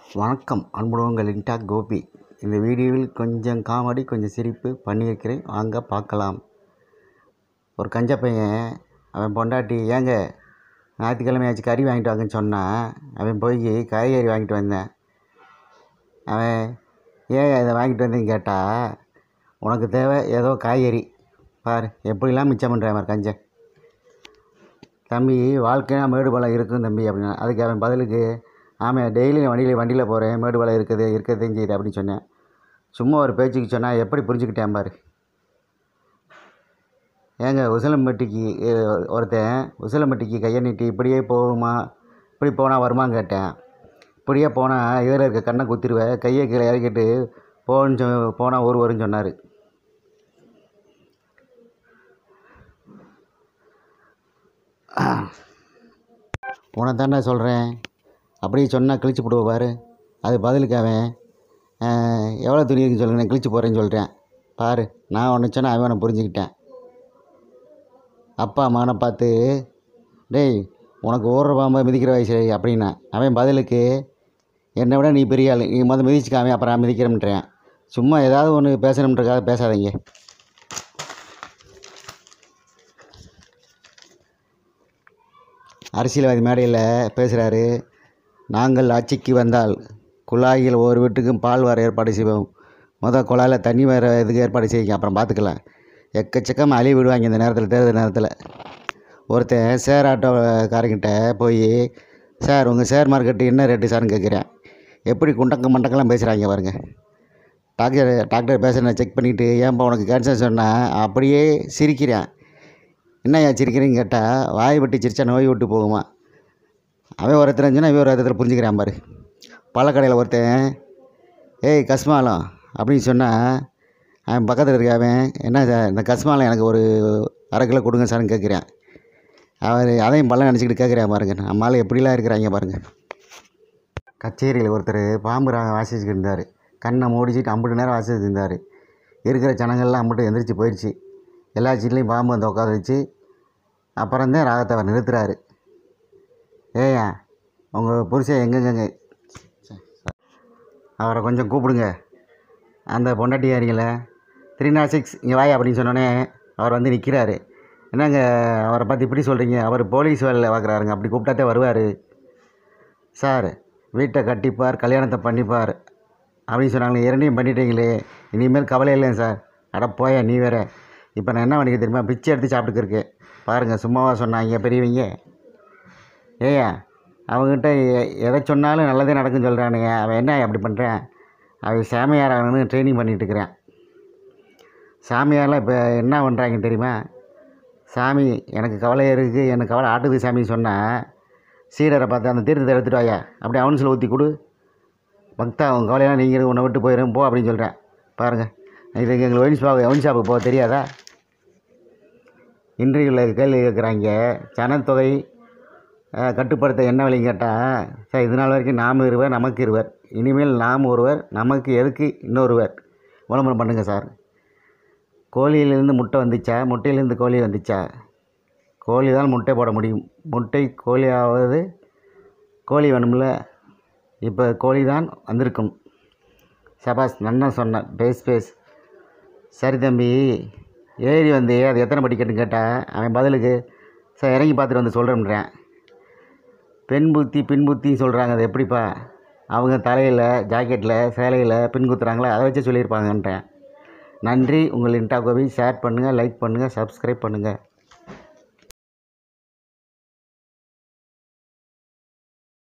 வணக்கம் அன்புடன் உங்கள் இன்டாக் கோபி இந்த வீடியோவில் கொஞ்சம் காமெடி கொஞ்சம் சிரிப்பு பண்ணியிருக்கிறேன் வாங்க பார்க்கலாம் ஒரு கஞ்ச பையன் அவன் பொண்டாட்டி ஏங்க ஞாயிற்றுக்கிழமையாச்சு கறி வாங்கிட்டு வாங்கன்னு சொன்னான் அவன் போய் காய்கறி வாங்கிட்டு வந்தேன் அவன் ஏன் இதை வாங்கிட்டு வந்தேன்னு கேட்டால் உனக்கு தேவை ஏதோ காய்கறி பாரு எப்படிலாம் மிச்சம் பண்ணுறேன் மாதிரி கஞ்சன் தம்பி வாழ்க்கைனா மேடு பள்ளம் இருக்கும் தம்பி அப்படின்னா அதுக்கு அவன் பதிலுக்கு ஆமாம் டெய்லி வண்டியில் வண்டியில் போகிறேன் மேடு பள்ளம் இருக்குது இருக்கதையும் செய்யுது அப்படின்னு சொன்னேன் சும்மா ஒரு பேச்சுக்கு சொன்னால் எப்படி புரிஞ்சுக்கிட்டேன் பாரு ஏங்க உசிலம்பட்டிக்கு அஹ், ஒருத்தன் உசிலம்பட்டிக்கு கையை நீட்டி இப்படியே போகுமா இப்படி போனால் வருமான்னு கேட்டேன் இப்படியே போனால் இதில் இருக்க கண்ணை குத்திடுவேன் கையை கீழே இறக்கிட்டு போன்னு சொ போனால் ஒரு வரும்னு சொன்னார் உன தானே சொல்கிறேன் அப்படியே சொன்னால் கிழிச்சு போடுவ பாரு அது பதிலுக்கு அவன் அஹ், எவ்வளோ துணி இருக்குன்னு சொல்லுங்க நான் கிழிச்சு போகிறேன்னு சொல்கிறேன் பாரு நான் ஒன்று சொன்னால் அவன் உன்னை புரிஞ்சுக்கிட்டேன் அப்பா மகனை பார்த்து டேய் உனக்கு ஓடுற பாம்பை மிதிக்கிற வயசு அப்படின்னா அவன் பதிலுக்கு என்னை விட நீ பெரிய ஆள் நீ மொதல் மிதிச்சுக்காம அப்புறம் நான் மிதிக்கிறேன்றேன் சும்மா ஏதாவது ஒன்று பேசணுன்றக்காக பேசாதீங்க அரசியல்வாதி மேடையில் பேசுகிறாரு நாங்கள் ஆட்சிக்கு வந்தால் குழாயில் ஒவ்வொரு வீட்டுக்கும் பால் வர ஏற்பாடு செய்வோம் மொதல் குழாயில் தண்ணி வர இதுக்கு ஏற்பாடு செய்யுங்க அப்புறம் பார்த்துக்கலாம் எக்கச்சக்கமாக அழிவு விடுவாங்க இந்த நேரத்தில் தேர்தல் நேரத்தில் ஒருத்தன் சேர் ஆட்டோக்காரங்கிட்ட போய் சார் உங்கள் ஷேர் மார்க்கெட்டு என்ன ரேட்டு சார்னு கேட்குறேன் எப்படி குண்டக்க மண்டக்கெல்லாம் பேசுகிறாங்க பாருங்க டாக்டர் டாக்டர் பேசுகிறேன் செக் பண்ணிவிட்டு ஏன்பா உனக்கு கேன்சர் சொன்னால் அப்படியே சிரிக்கிறேன் என்னய்யா சிரிக்கிறீன்னு கேட்டால் வாய் விட்டு சிரிச்சா நோய் விட்டு போகுமா அவன் ஒருத்தர் இருந்துச்சுன்னா இவன் ஒரு ஒருத்தர் புரிஞ்சுக்கிறான் பாரு பழக்கடையில் ஒருத்தன் ஏய் கஸ்மாலம் அப்படின்னு சொன்னால் அவன் பக்கத்தில் இருக்க அவன் என்ன சார் இந்த கஸ்மாலம் எனக்கு ஒரு அரை கிலோ கொடுங்க சார்னு கேட்குறேன் அவர் அதையும் பழம் நினச்சிக்கிட்டு கேட்குறேன் பாருங்க நம்ம ஆள் எப்படிலாம் இருக்கிறாங்க பாருங்கள் கச்சேரியில் ஒருத்தர் பாம்பு ராகம் வாசிச்சுக்கிட்டு இருந்தார் கண்ணை மூடிச்சிட்டு ஐம்பது நேரம் வாசிச்சுட்டு இருந்தார் இருக்கிற ஜனங்கள்லாம் அம்பிட்டு எந்திரிச்சு போயிடுச்சு எல்லா சீட்லேயும் பாம்பு வந்து உட்கார வச்சு அப்புறம் தான் ராகத்தை அவர் நிறுத்துறாரு ஏயா உங்கள் புருஷன் எங்கெங்கங்க அவரை கொஞ்சம் கூப்பிடுங்க அந்த பொண்டாட்டியாரிங்கள த்ரீ நாட் சிக்ஸ் இங்கே வாயா அப்படின்னு சொன்னோன்னே அவர் வந்து நிற்கிறாரு என்னங்க அவரை பார்த்து இப்படி சொல்கிறீங்க அவர் போலீஸ் வேலையில் பார்க்குறாருங்க அப்படி கூப்பிட்டாத்தே வருவார் சார் வீட்டை கட்டிப்பார் கல்யாணத்தை பண்ணிப்பார் அப்படின்னு சொன்னாங்களே இரண்டையும் பண்ணிட்டீங்களே இனிமேல் கவலை இல்லைங்க சார் அட போயா நீ வேற இப்போ நான் என்ன பண்ணிக்க தெரியுமா பிச்சை எடுத்து சாப்பிட்டுக்கு இருக்கேன் பாருங்கள் சும்மாவா சொன்னாங்க பெரியவங்க ஏயா அவங்ககிட்ட எ- எதை சொன்னாலும் நல்லதே நடக்குன்னு சொல்கிறானுங்க அவன் என்ன அப்படி பண்ணுறேன் அவன் சாமியார் ஆகணும்னு ட்ரைனிங் பண்ணிட்டு இருக்கிறேன் சாமியார்லாம் இப்போ என்ன பண்ணுறாங்க தெரியுமா சாமி எனக்கு கவலை இருக்குது எனக்கு கவலை ஆட்டுது சாமின்னு சொன்னால் சீடரை பார்த்து அந்த தீர்த்தத்தை எடுத்துட்டு வாயா அப்படி அவனு சொல்ல ஊற்றி கொடு பக்தா அவன் கவலையெல்லாம் நீங்கள் உன்னை விட்டு போயிடும் போ அப்படின்னு சொல்கிறேன் பாருங்கள் இது எங்களுக்கு ஒயின் ஷாப் ஒயின் ஷாப்புக்கு போக தெரியாதா இன்றைய கேள்வி கேட்குறாங்க சனத்தொகை அஹ், கட்டுப்படுத்த என்ன வழின்னு கேட்டால் சார் இது நாள் வரைக்கும் நாம் இருவர் நமக்கு இருவர் இனிமேல் நாம் ஒருவர் நமக்கு எதுக்கு இன்னொருவர் விளம்பரம் பண்ணுங்கள் சார் கோழியிலேருந்து முட்டை வந்துச்சா முட்டையிலேருந்து கோழி வந்துச்சா கோழி தான் முட்டை போட முடியும் முட்டை கோழி ஆவது கோழி வேணும்ல இப்போ கோழி தான் வந்திருக்கும் சபாஸ் நன்னா சொன்னேன் பேஸ் பேஸ் சரி தம்பி ஏறி வந்து அது எத்தனை படிக்கட்டுன்னு கேட்டால் அவன் பதிலுக்கு சார் இறங்கி பார்த்துட்டு வந்து சொல்கிறேன்றேன் பெண் புத்தி பின் புத்தின்னு சொல்கிறாங்க அது எப்படிப்பா அவங்க தலையில் ஜாக்கெட்டில் சேலையில் பின் குத்துறாங்களே அதை வச்சு சொல்லியிருப்பாங்கன்றேன் நன்றி உங்கள் இன்டா கோபி ஷேர் பண்ணுங்கள் லைக் பண்ணுங்கள் சப்ஸ்கிரைப் பண்ணுங்கள்